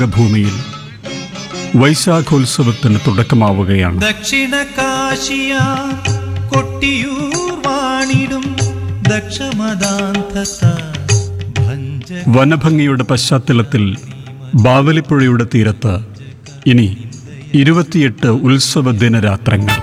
ഭൂമിയിൽ വൈശാഖോത്സവത്തിന് തുടക്കമാവുകയാണ് ദക്ഷിണ കാശിയ കൊട്ടിയൂർ വാണിടും ദക്ഷമദാന്തസ ഭഞ്ജ വനഭംഗിയുടെ പശ്ചാത്തലത്തിൽ ബാവലിപ്പുഴയുടെ തീരത്ത് ഇനി ഇരുപത്തിയെട്ട് ഉത്സവ ദിനരാത്രങ്ങൾ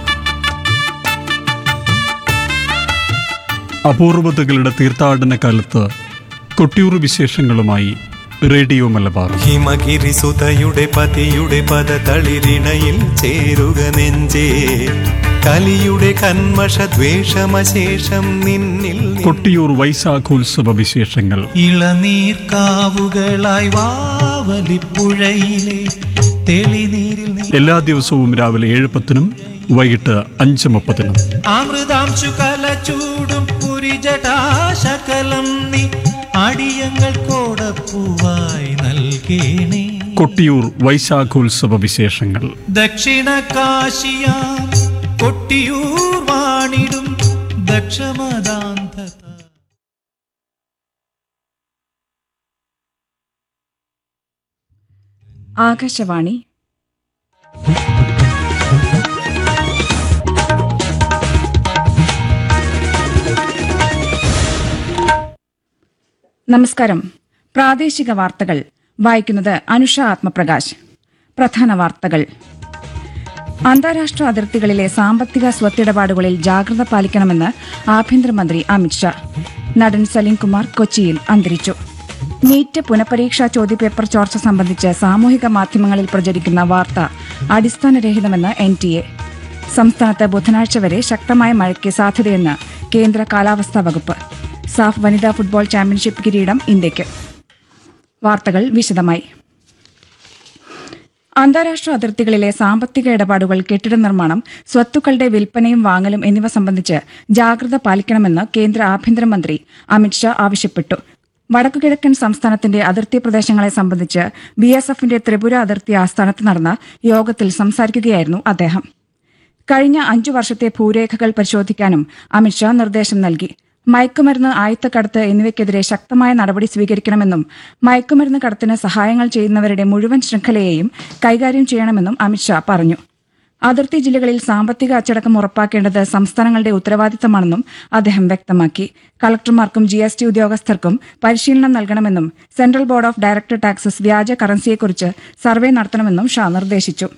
അപൂർവതകളുടെ തീർത്ഥാടന കാലത്ത് കൊട്ടിയൂർ വിശേഷങ്ങളുമായി റേഡിയോ മലബാർ ഹിമഗിരിസുതയുടെ പതിയുടെ പദതളിരിണയിൽ ചേരുക നെഞ്ചേ കലിയുടെ കന്മഷ ദ്വേഷമശേഷം നിന്നിൽ നി- കൊട്ടിയൂർ വൈശാഖോത്സവ വിശേഷങ്ങൾ ഇളനീർക്കാവുകളായി വാവലിപ്പുഴയിലെ തെളിനീരിൽ നീ എല്ലാ ദിവസവും രാവിലെ ഏഴ് പത്തിനും വൈകിട്ട് അഞ്ച് മുപ്പതിനും അമൃതാംശു കലചൂടും പുരിജടാശകലം നീ അടിയങ്ങൾ കോടപ്പൂവായി നൽകേണേ കൊട്ടിയൂർ വൈശാഖോത്സവ വിശേഷങ്ങൾ ദക്ഷിണ കാശിയ കൊട്ടിയൂർ വാണിടും ദക്ഷമദാന്തത ആകാശവാണി നമസ്കാരം പ്രാദേശിക വാർത്തകൾ വായിക്കുന്നത് അനുഷ ആത്മപ്രകാശ് പ്രധാന വാർത്തകൾ അന്താരാഷ്ട്ര അതിർത്തികളിലെ സാമ്പത്തിക സ്വത്തിടപാടുകളിൽ ജാഗ്രത പാലിക്കണമെന്ന് ആഭ്യന്തരമന്ത്രി അമിത്ഷാ നടൻ സലീംകുമാർ കൊച്ചിയിൽ അന്തരിച്ചു നീറ്റ് പുനഃപരീക്ഷാ ചോദ്യപേപ്പർ ചോർച്ച സംബന്ധിച്ച് സാമൂഹിക മാധ്യമങ്ങളിൽ പ്രചരിക്കുന്ന വാർത്ത അടിസ്ഥാനരഹിതമെന്ന് എൻ ടി എ സംസ്ഥാനത്ത് ബുധനാഴ്ച വരെ ശക്തമായ മഴയ്ക്ക് സാധ്യതയെന്ന് കേന്ദ്ര കാലാവസ്ഥാ വകുപ്പ് സാഫ് വനിതാ ഫുട്ബോൾ ചാമ്പ്യൻഷിപ്പ് കിരീടം ഇന്ത്യയ്ക്ക് വാർത്തകൾ വിശദമായി അന്താരാഷ്ട്ര അതിർത്തികളിലെ സാമ്പത്തിക ഇടപാടുകൾ കെട്ടിട നിർമ്മാണം സ്വത്തുക്കളുടെ വിൽപ്പനയും വാങ്ങലും എന്നിവ സംബന്ധിച്ച് ജാഗ്രത പാലിക്കണമെന്ന് കേന്ദ്ര ആഭ്യന്തരമന്ത്രി അമിത്ഷാ ആവശ്യപ്പെട്ടു വടക്കുകിഴക്കൻ സംസ്ഥാനത്തിന്റെ അതിർത്തി പ്രദേശങ്ങളെ സംബന്ധിച്ച് ബി എസ് എഫിന്റെ ത്രിപുര അതിർത്തി ആസ്ഥാനത്ത് നടന്ന യോഗത്തിൽ സംസാരിക്കുകയായിരുന്നു അദ്ദേഹം കഴിഞ്ഞ അഞ്ചു വർഷത്തെ ഭൂരേഖകൾ പരിശോധിക്കാനും അമിത്ഷാ നിർദ്ദേശം നൽകി മയക്കുമരുന്ന് ആയുധക്കടത്ത് എന്നിവയ്ക്കെതിരെ ശക്തമായ നടപടി സ്വീകരിക്കണമെന്നും മയക്കുമരുന്ന് കടത്തിന് സഹായങ്ങൾ ചെയ്യുന്നവരുടെ മുഴുവൻ ശൃംഖലയെയും കൈകാര്യം ചെയ്യണമെന്നും അമിത്ഷാ പറഞ്ഞു അതിർത്തി ജില്ലകളിൽ സാമ്പത്തിക അച്ചടക്കം ഉറപ്പാക്കേണ്ടത് സംസ്ഥാനങ്ങളുടെ ഉത്തരവാദിത്തമാണെന്നും അദ്ദേഹം വ്യക്തമാക്കി കളക്ടർമാർക്കും ജി എസ് ടി ഉദ്യോഗസ്ഥർക്കും പരിശീലനം നൽകണമെന്നും central board of director taxes വ്യാജ കറൻസിയെക്കുറിച്ച് സർവേ നടത്തണമെന്നും ഷാ നിർദ്ദേശിച്ചു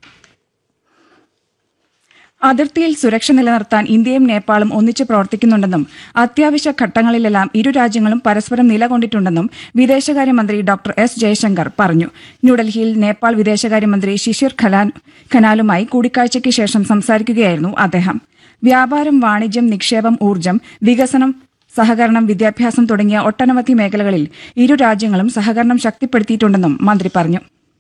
അതിർത്തിയിൽ സുരക്ഷ നിലനിർത്താൻ ഇന്ത്യയും നേപ്പാളും ഒന്നിച്ച് പ്രവർത്തിക്കുന്നുണ്ടെന്നും അത്യാവശ്യ ഘട്ടങ്ങളിലെല്ലാം ഇരു രാജ്യങ്ങളും പരസ്പരം നിലകൊണ്ടിട്ടുണ്ടെന്നും വിദേശകാര്യമന്ത്രി ഡോക്ടർ എസ് ജയശങ്കർ പറഞ്ഞു ന്യൂഡൽഹിയിൽ നേപ്പാൾ വിദേശകാര്യമന്ത്രി ശിശിർ ഖലാൻ ഖനാലുമായി കൂടിക്കാഴ്ചയ്ക്ക് ശേഷം സംസാരിക്കുകയായിരുന്നു അദ്ദേഹം വ്യാപാരം വാണിജ്യം നിക്ഷേപം ഊർജ്ജം വികസനം സഹകരണം വിദ്യാഭ്യാസം തുടങ്ങിയ ഒട്ടനവധി മേഖലകളിൽ ഇരു രാജ്യങ്ങളും സഹകരണം ശക്തിപ്പെടുത്തിയിട്ടുണ്ടെന്നും മന്ത്രി പറഞ്ഞു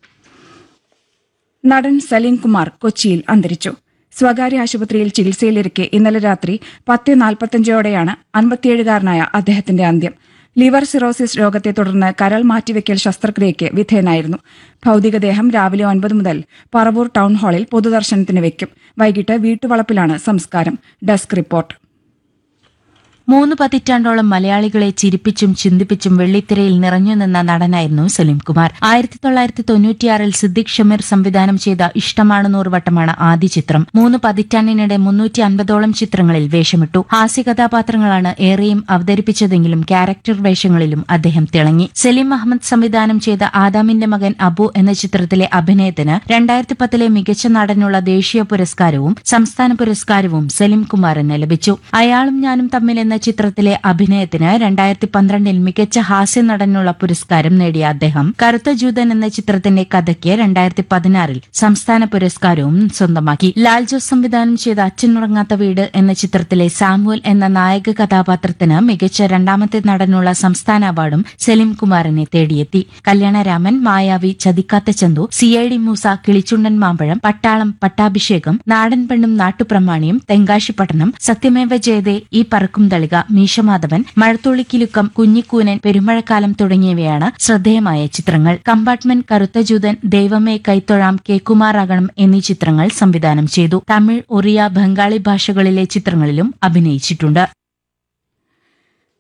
നടൻ സലീം കുമാർ കൊച്ചിയിൽ അന്തരിച്ചു സ്വകാര്യ ആശുപത്രിയിൽ ചികിത്സയിലിരിക്കെ ഇന്നലെ രാത്രി പത്ത് നാൽപ്പത്തഞ്ചോടെയാണ് അൻപത്തിയേഴുകാരനായ അദ്ദേഹത്തിന്റെ അന്ത്യം ലിവർ സിറോസിസ് രോഗത്തെ തുടർന്ന് കരൾ മാറ്റിവെക്കൽ ശസ്ത്രക്രിയയ്ക്ക് വിധേയനായിരുന്നു ഭൌതികദേഹം രാവിലെ ഒൻപത് മുതൽ പറവൂർ ടൗൺ ഹാളിൽ പൊതുദർശനത്തിന് വെക്കും വൈകിട്ട് വീട്ടുവളപ്പിലാണ് സംസ്കാരം ഡെസ്ക് റിപ്പോർട്ട് മൂന്ന് പതിറ്റാണ്ടോളം മലയാളികളെ ചിരിപ്പിച്ചും ചിന്തിപ്പിച്ചും വെള്ളിത്തിരയിൽ നിറഞ്ഞു നിന്ന നടനായിരുന്നു സലീം കുമാർ ആയിരത്തി തൊള്ളായിരത്തി തൊണ്ണൂറ്റിയാറിൽ സിദ്ദിഖ് ഷമീർ സംവിധാനം ചെയ്ത ഇഷ്ടമാണ് നൂറുവട്ടമാണ് ആദ്യ ചിത്രം മൂന്ന് പതിറ്റാണ്ടിനിടെ മുന്നൂറ്റി അൻപതോളം ചിത്രങ്ങളിൽ വേഷമിട്ടു ഹാസ്യ കഥാപാത്രങ്ങളാണ് ഏറെയും അവതരിപ്പിച്ചതെങ്കിലും ക്യാരക്ടർ വേഷങ്ങളിലും അദ്ദേഹം തിളങ്ങി സലീം അഹമ്മദ് സംവിധാനം ചെയ്ത ആദാമിന്റെ മകൻ അബു എന്ന ചിത്രത്തിലെ അഭിനയത്തിന് രണ്ടായിരത്തി പത്തിലെ മികച്ച നടനുള്ള ദേശീയ പുരസ്കാരവും സംസ്ഥാന പുരസ്കാരവും സലീം കുമാറിന് ലഭിച്ചു അയാളും ഞാനും തമ്മിൽ എന്ന ചിത്രത്തിലെ അഭിനയത്തിന് രണ്ടായിരത്തി പന്ത്രണ്ടിൽ മികച്ച ഹാസ്യ നടനുള്ള പുരസ്കാരം നേടിയ അദ്ദേഹം കറുത്ത ജൂതൻ എന്ന ചിത്രത്തിന്റെ കഥയ്ക്ക് രണ്ടായിരത്തി പതിനാറിൽ സംസ്ഥാന പുരസ്കാരവും സ്വന്തമാക്കി ലാൽ ജോസ് സംവിധാനം ചെയ്ത അച്ഛനുറങ്ങാത്ത വീട് എന്ന ചിത്രത്തിലെ സാമുവൽ എന്ന നായക കഥാപാത്രത്തിന് മികച്ച രണ്ടാമത്തെ നടനുള്ള സംസ്ഥാന അവാർഡും സലീം കുമാറിനെ തേടിയെത്തി Kalyanaraman Mayavi Chathikkatha Chanthu C I D Moosa Kilichundan Mampazham Pattalam പട്ടാഭിഷേകം നാടൻ പെണ്ണും നാട്ടുപ്രമാണിയും തെങ്കാശിപ്പട്ടണം സത്യമേവ ജയതേ ഈ പറക്കും തളിക മീശമാധവൻ മഴത്തുള്ളിക്കിലുക്കം കുഞ്ഞിക്കൂനൻ പെരുമഴക്കാലം തുടങ്ങിയവയാണ് ശ്രദ്ധേയമായ ചിത്രങ്ങൾ കമ്പാർട്ട്മെന്റ് കറുത്തജൂതൻ ദൈവമേ കൈത്തൊഴാം കേക്കുമാറാകണം എന്നീ ചിത്രങ്ങൾ സംവിധാനം ചെയ്തു തമിഴ് ഒറിയ ബംഗാളി ഭാഷകളിലെ ചിത്രങ്ങളിലും അഭിനയിച്ചിട്ടുണ്ട്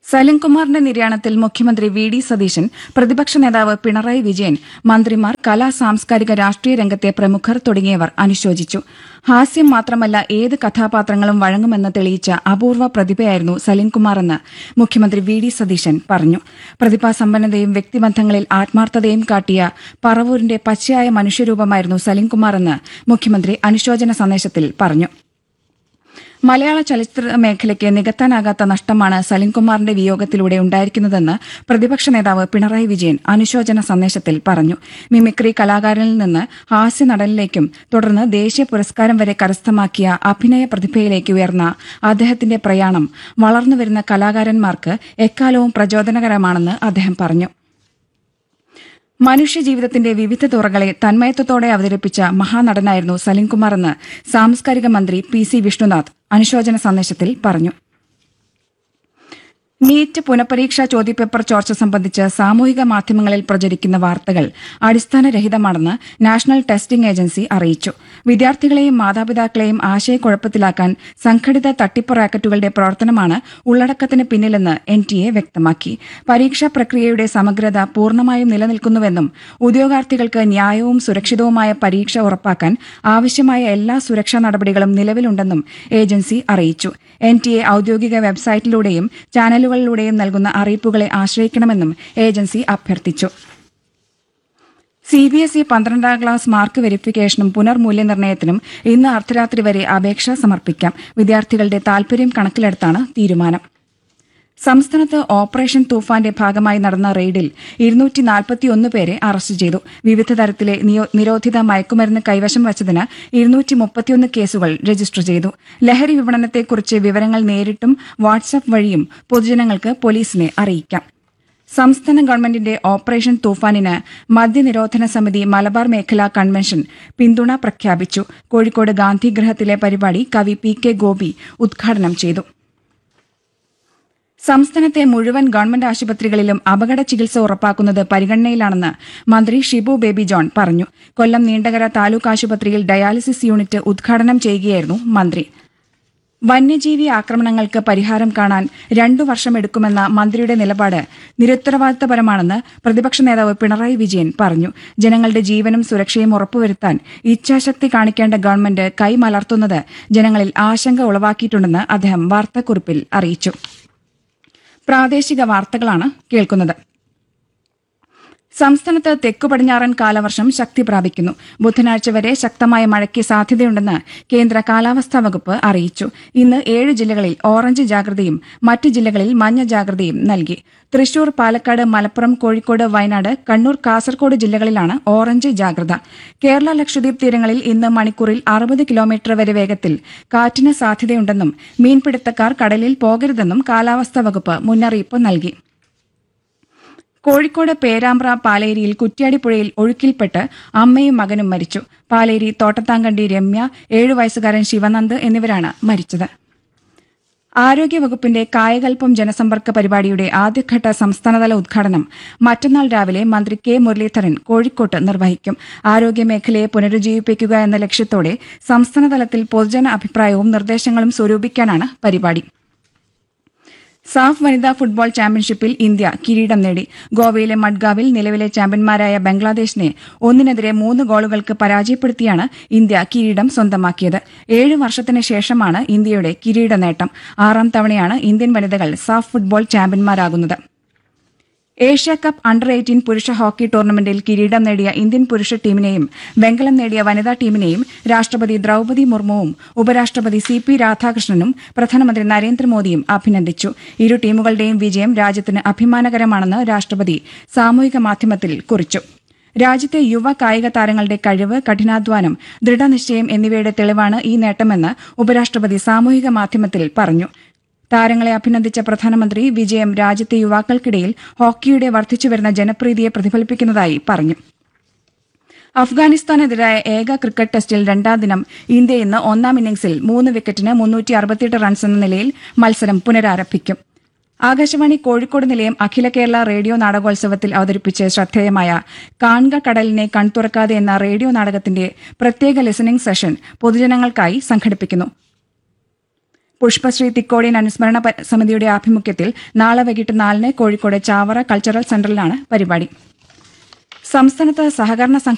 സലിംകുമാറിന്റെ നിര്യാണത്തിൽ മുഖ്യമന്ത്രി വി ഡി സതീശൻ പ്രതിപക്ഷ നേതാവ് പിണറായി വിജയൻ മന്ത്രിമാർ കലാ സാംസ്കാരിക രാഷ്ട്രീയ രംഗത്തെ പ്രമുഖർ തുടങ്ങിയവർ അനുശോചിച്ചു ഹാസ്യം മാത്രമല്ല ഏത് കഥാപാത്രങ്ങളും വഴങ്ങുമെന്ന് തെളിയിച്ച അപൂർവ പ്രതിഭയായിരുന്നു സലിംകുമാറെന്ന് മുഖ്യമന്ത്രി വി ഡി സതീശൻ പറഞ്ഞു പ്രതിഭാസമ്പന്നതയും വ്യക്തിബന്ധങ്ങളിൽ ആത്മാർത്ഥതയും കാട്ടിയ പറവൂരിന്റെ പച്ചയായ മനുഷ്യരൂപമായിരുന്നു സലിംകുമാറെന്ന് മുഖ്യമന്ത്രി അനുശോചന സന്ദേശത്തിൽ പറഞ്ഞു മലയാള ചലച്ചിത്ര മേഖലയ്ക്ക് നികത്താനാകാത്ത നഷ്ടമാണ് സലിംകുമാറിന്റെ വിയോഗത്തിലൂടെ ഉണ്ടായിരിക്കുന്നതെന്ന് പ്രതിപക്ഷ നേതാവ് പിണറായി വിജയൻ അനുശോചന സന്ദേശത്തിൽ പറഞ്ഞു മിമിക്രി കലാകാരനിൽ നിന്ന് ഹാസ്യ നടനിലേക്കും തുടർന്ന് ദേശീയ പുരസ്കാരം വരെ കരസ്ഥമാക്കിയ അഭിനയ പ്രതിഭയിലേക്ക് ഉയർന്ന അദ്ദേഹത്തിന്റെ പ്രയാണം വളർന്നുവരുന്ന കലാകാരന്മാർക്ക് എക്കാലവും പ്രചോദനകരമാണെന്ന് അദ്ദേഹം പറഞ്ഞു മനുഷ്യജീവിതത്തിന്റെ വിവിധ തുറകളെ തന്മയത്വത്തോടെ അവതരിപ്പിച്ച മഹാനടനായിരുന്നു സലിംകുമാർ എന്ന് സാംസ്കാരിക മന്ത്രി പി സി വിഷ്ണുനാഥ് അനുശോചന സന്ദേശത്തിൽ പറഞ്ഞു നീറ്റ് പുനഃപരീക്ഷാ ചോദ്യപേപ്പർ ചോർച്ച സംബന്ധിച്ച് സാമൂഹിക മാധ്യമങ്ങളിൽ പ്രചരിക്കുന്ന വാർത്തകൾ അടിസ്ഥാനരഹിതമാണെന്ന് നാഷണൽ ടെസ്റ്റിംഗ് ഏജൻസി അറിയിച്ചു വിദ്യാർത്ഥികളെയും മാതാപിതാക്കളെയും ആശയക്കുഴപ്പത്തിലാക്കാൻ സംഘടിത തട്ടിപ്പ് റാക്കറ്റുകളുടെ പ്രവർത്തനമാണ് ഉള്ളടക്കത്തിന് പിന്നിലെന്ന് എൻ ടി എ വ്യക്തമാക്കി പരീക്ഷാ പ്രക്രിയയുടെ സമഗ്രത പൂർണ്ണമായും നിലനിൽക്കുന്നുവെന്നും ഉദ്യോഗാർത്ഥികൾക്ക് ന്യായവും സുരക്ഷിതവുമായ പരീക്ഷ ഉറപ്പാക്കാൻ ആവശ്യമായ എല്ലാ സുരക്ഷാ നടപടികളും നിലവിലുണ്ടെന്നും ഏജൻസി അറിയിച്ചു എൻ ടി എ ഔദ്യോഗിക വെബ്സൈറ്റിലൂടെയും ചാനലുകളിലൂടെയും നൽകുന്ന അറിയിപ്പുകളെ ആശ്രയിക്കണമെന്നും ഏജൻസി അഭ്യർത്ഥിച്ചു സി ബി എസ് ഇ പന്ത്രണ്ടാം ക്ലാസ് മാർക്ക് വെരിഫിക്കേഷനും പുനർമൂല്യനിർണ്ണയത്തിനും ഇന്ന് അർദ്ധരാത്രി വരെ അപേക്ഷ സമർപ്പിക്കാം വിദ്യാർത്ഥികളുടെ താൽപര്യം കണക്കിലെടുത്താണ് തീരുമാനം സംസ്ഥാനത്ത് ഓപ്പറേഷൻ തൂഫാന്റെ ഭാഗമായി നടന്ന റെയ്ഡിൽ ഇരുന്നൂറ്റി നാൽപ്പത്തിയൊന്ന് പേരെ അറസ്റ്റ് ചെയ്തു വിവിധ തരത്തിലെ നിയോ- നിരോധിത മയക്കുമരുന്ന് കൈവശം വച്ചതിന് ഇരുന്നൂറ്റി മുപ്പത്തിയൊന്ന് കേസുകൾ രജിസ്റ്റർ ചെയ്തു ലഹരി വിപണനത്തെക്കുറിച്ച് വിവരങ്ങൾ നേരിട്ടും വാട്സ്ആപ്പ് വഴിയും പൊതുജനങ്ങൾക്ക് പോലീസിനെ അറിയിക്കാം സംസ്ഥാന ഗവൺമെന്റിന്റെ ഓപ്പറേഷൻ തൂഫാനിന് മദ്യനിരോധന സമിതി മലബാർ മേഖലാ കൺവെൻഷൻ പിന്തുണ പ്രഖ്യാപിച്ചു കോഴിക്കോട് ഗാന്ധിഗ്രഹത്തിലെ പരിപാടി കവി പി കെ ഗോപി ഉദ്ഘാടനം ചെയ്തു സംസ്ഥാനത്തെ മുഴുവൻ ഗവൺമെന്റ് ആശുപത്രികളിലും അപകട ചികിത്സ ഉറപ്പാക്കുന്നത് പരിഗണനയിലാണെന്ന് മന്ത്രി ഷിബു ബേബി ജോൺ പറഞ്ഞു കൊല്ലം നീണ്ടകര താലൂക്ക് ആശുപത്രിയിൽ ഡയാലിസിസ് യൂണിറ്റ് ഉദ്ഘാടനം ചെയ്യുകയായിരുന്നു മന്ത്രി വന്യജീവി ആക്രമണങ്ങൾക്ക് പരിഹാരം കാണാൻ രണ്ടു വർഷമെടുക്കുമെന്ന മന്ത്രിയുടെ നിലപാട് നിരുത്തരവാദിത്തപരമാണെന്ന് പ്രതിപക്ഷ നേതാവ് പിണറായി വിജയൻ പറഞ്ഞു ജനങ്ങളുടെ ജീവനും സുരക്ഷയും ഉറപ്പുവരുത്താൻ ഇച്ഛാശക്തി കാണിക്കേണ്ട ഗവൺമെന്റ് കൈമലർത്തുന്നത് ജനങ്ങളിൽ ആശങ്ക ഉളവാക്കിയിട്ടുണ്ടെന്ന് അദ്ദേഹം വാർത്താക്കുറിപ്പിൽ അറിയിച്ചു പ്രാദേശിക വാർത്തകളാണ് കേൾക്കുന്നത് സംസ്ഥാനത്ത് തെക്കു പടിഞ്ഞാറൻ കാലവർഷം ശക്തി പ്രാപിക്കുന്നു ബുധനാഴ്ച വരെ ശക്തമായ മഴയ്ക്ക് സാധ്യതയുണ്ടെന്ന് കേന്ദ്ര കാലാവസ്ഥാ വകുപ്പ് അറിയിച്ചു ഇന്ന് ഏഴ് ജില്ലകളിൽ ഓറഞ്ച് ജാഗ്രതയും മറ്റ് ജില്ലകളിൽ മഞ്ഞ ജാഗ്രതയും നൽകി തൃശൂർ പാലക്കാട് മലപ്പുറം കോഴിക്കോട് വയനാട് കണ്ണൂർ കാസർകോട് ജില്ലകളിലാണ് ഓറഞ്ച് ജാഗ്രത കേരള ലക്ഷദ്വീപ് തീരങ്ങളിൽ ഇന്ന് മണിക്കൂറിൽ അറുപത് കിലോമീറ്റർ വരെ വേഗത്തിൽ കാറ്റിന് സാധ്യതയുണ്ടെന്നും മീൻപിടുത്തക്കാർ കടലിൽ പോകരുതെന്നും കാലാവസ്ഥാ വകുപ്പ് മുന്നറിയിപ്പ് നൽകി കോഴിക്കോട് പേരാമ്പ്ര പാലേരിയിൽ കുറ്റ്യാടിപ്പുഴയിൽ ഒഴുക്കിൽപ്പെട്ട് അമ്മയും മകനും മരിച്ചു പാലേരി തോട്ടത്താങ്കണ്ടി രമ്യ ഏഴു വയസ്സുകാരൻ ശിവനന്ദ് എന്നിവരാണ് മരിച്ചത് ആരോഗ്യവകുപ്പിന്റെ കായകൽപ്പം ജനസമ്പർക്ക പരിപാടിയുടെ ആദ്യഘട്ട സംസ്ഥാനതല ഉദ്ഘാടനം മറ്റന്നാൾ രാവിലെ മന്ത്രി കെ മുരളീധരൻ കോഴിക്കോട്ട് നിർവഹിക്കും ആരോഗ്യമേഖലയെ പുനരുജ്ജീവിപ്പിക്കുക എന്ന ലക്ഷ്യത്തോടെ സംസ്ഥാനതലത്തിൽ പൊതുജന അഭിപ്രായവും നിർദ്ദേശങ്ങളും സ്വരൂപിക്കാനാണ് പരിപാടി സാഫ് വനിതാ ഫുട്ബോൾ ചാമ്പ്യൻഷിപ്പിൽ ഇന്ത്യ കിരീടം നേടി ഗോവയിലെ മഡ്ഗാവിൽ നിലവിലെ ചാമ്പ്യന്മാരായ ബംഗ്ലാദേശിനെ ഒന്നിനെതിരെ മൂന്ന് ഗോളുകൾക്ക് പരാജയപ്പെടുത്തിയാണ് ഇന്ത്യ കിരീടം സ്വന്തമാക്കിയത് ഏഴ് വർഷത്തിന് ശേഷമാണ് ഇന്ത്യയുടെ കിരീട നേട്ടം ആറാം തവണയാണ് ഇന്ത്യൻ വനിതകൾ സാഫ് ഫുട്ബോൾ ചാമ്പ്യന്മാരാകുന്നത് ഏഷ്യ കപ്പ് അണ്ടർ എയ്റ്റീൻ പുരുഷ ഹോക്കി ടൂർണമെന്റിൽ കിരീടം നേടിയ ഇന്ത്യൻ പുരുഷ ടീമിനെയും വെങ്കലം നേടിയ വനിതാ ടീമിനെയും രാഷ്ട്രപതി ദ്രൌപതി മുർമുവും ഉപരാഷ്ട്രപതി സി പി രാധാകൃഷ്ണനും പ്രധാനമന്ത്രി നരേന്ദ്രമോദിയും അഭിനന്ദിച്ചു ഇരു ടീമുകളുടെയും വിജയം രാജ്യത്തിന് അഭിമാനകരമാണെന്ന് രാഷ്ട്രപതി സാമൂഹിക മാധ്യമത്തിൽ കുറിച്ചു രാജ്യത്തെ യുവ കായിക താരങ്ങളുടെ കഴിവ് കഠിനാധ്വാനം ദൃഢനിശ്ചയം എന്നിവയുടെ തെളിവാണ് ഈ നേട്ടമെന്ന് ഉപരാഷ്ട്രപതി സാമൂഹിക മാധ്യമത്തിൽ പറഞ്ഞു താരങ്ങളെ അഭിനന്ദിച്ച പ്രധാനമന്ത്രി വിജയം രാജ്യത്തെ യുവാക്കൾക്കിടയിൽ ഹോക്കിയുടെ വർദ്ധിച്ചുവരുന്ന ജനപ്രീതിയെ പ്രതിഫലിപ്പിക്കുന്നതായി പറഞ്ഞു അഫ്ഗാനിസ്ഥാനെതിരായ ഏക ക്രിക്കറ്റ് ടെസ്റ്റിൽ രണ്ടാം ദിനം ഇന്ത്യ ഇന്ന് ഒന്നാം ഇന്നിംഗ്സിൽ മൂന്ന് വിക്കറ്റിന് മുന്നൂറ്റി അറുപത്തിയെട്ട് റൺസ് എന്ന നിലയിൽ മത്സരം പുനരാരംഭിക്കും ആകാശവാണി കോഴിക്കോട് നിലയം അഖില കേരള റേഡിയോ നാടകോത്സവത്തിൽ അവതരിപ്പിച്ച് ശ്രദ്ധേയമായ കാൺക കടലിനെ കൺതുറക്കാതെ എന്ന റേഡിയോ നാടകത്തിന്റെ പ്രത്യേക ലിസണിംഗ് സെഷൻ പൊതുജനങ്ങൾക്കായി സംഘടിപ്പിക്കുന്നു പുഷ്പശ്രീ തിക്കോടിയൻ അനുസ്മരണ പ- സമിതിയുടെ ആഭിമുഖ്യത്തിൽ നാളെ വൈകിട്ട് നാലിന് കോഴിക്കോട് ചാവറ കൾച്ചറൽ സെന്ററിലാണ് പരിപാടി സംസ്ഥാനത്ത് സഹകരണ സംഘ